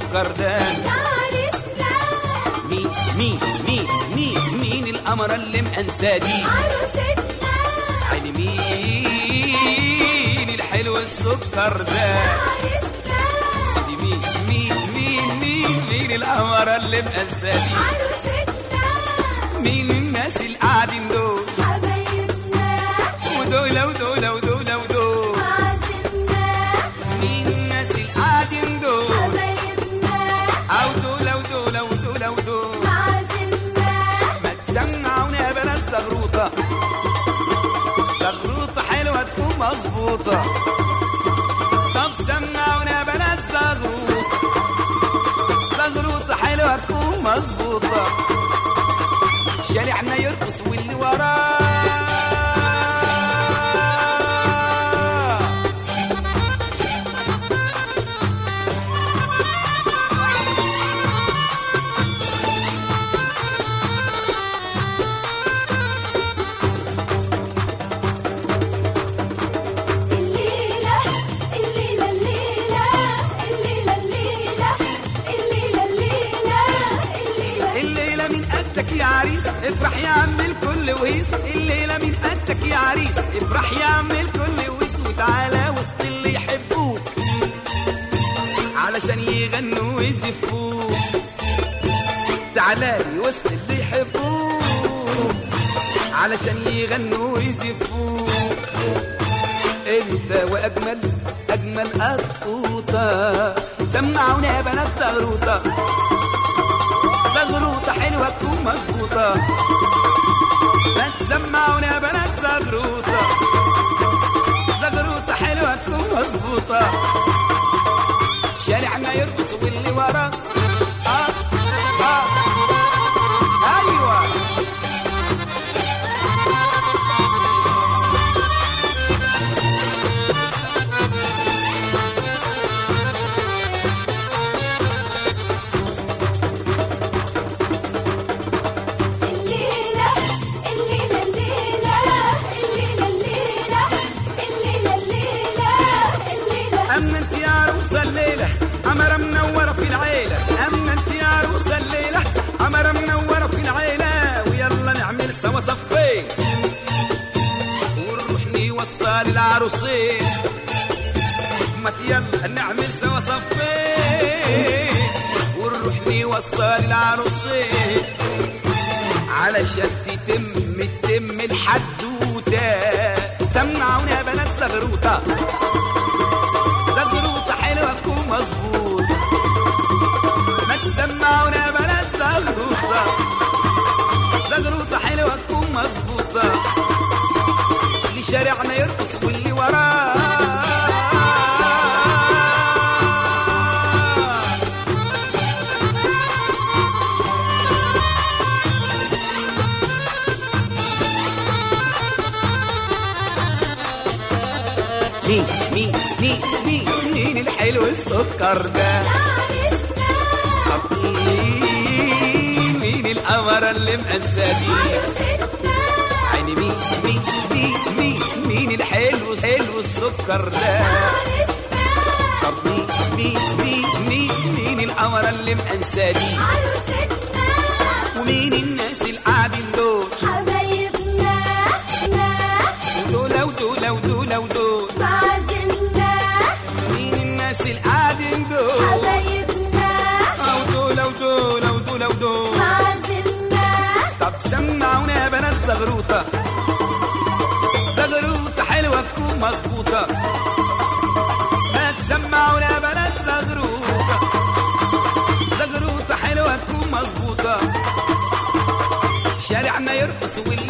السكر ده عرسنا مين مين مين مين مين القمرة اللي مأنساه دي عروستنا عيني مين الحلو السكر ده عرسنا سيدي مين مين مين مين مين القمرة اللي مأنساه دي عروستنا مين الناس اللي قاعدين دول حبايبنا ودول ودول ودول ودول عازمنا مين الناس اللي قاعدين دول حبايبنا او دول ودول ودول ودول عازمنا ما تسمعونا يا بنات زغروطة زغروطة حلوة تكون مظبوطة طب سمعونا يا بنات زغروطة زغروطة حلوة تكون مظبوطة شارعنا يرقص واللي وراه الليلة الليلة الليلة الليلة الليلة الليلة الليلة الليلة الليلة من قدك يا عريس افرح يا عم الكل وهيس الليلة من قدك يا عريس افرح يا عم الكل وهيس وتعالى وسط اللي يحبوك علشان يغنوا ويزفوك تعالى لي وسط اللي يحبوك علشان يغنوا ويزفوك انت واجمل اجمل قطوطه سمعونا يا بنات زغروطه زغروطة حلوة تكون مظبوطة ما تسمعونا يا بنات زغروطة زغروطة حلوة تكون مظبوطة شارعنا يرقص واللي وراه آه آه أيوة الليلة الليلة الليلة الليلة الليلة الليلة الليلة الليلة أما أنت يا عروسة الليلة عمرة منورة في العيلة أما أنت يا عروسة الليلة عمرة منورة في العيلة ويلا نعمل سوا صفين ونروح نوصل العروسين ما يلا نعمل سوا صفين ونروح نوصل العروسين علشان تتم تتم الحدوتة سمعونا يا بنات زغروطة زغروطة حلوة تكون مظبوط ما تسمعونا يا بنات زغروطة زغروطة حلوة تكون مظبوطة اللي شارعنا يرقص واللي وراه مين مين مين مين مين الحلو السكر ده عرسنا طب مين مين القمرة اللي مأنساه دي عروستنا عيني مين مين مين مين مين الحلو حلو السكر ده عرسنا طب مين مين مين مين مين القمرة اللي مأنساه دي عروستنا ومين الناس اللي قاعدين دول حبايبنا ودول ودول ودول ودول عازمنا مين الناس اللي قاعدين دول حبايبنا ودول ودول ودول ودول عازمنا طب سمعونا يا بنات زغروطة زغروطة حلوة تكون مظبوطة ما تسمعونا يا بنات زغروطة زغروطة حلوة تكون مظبوطة شارعنا يرقص واللي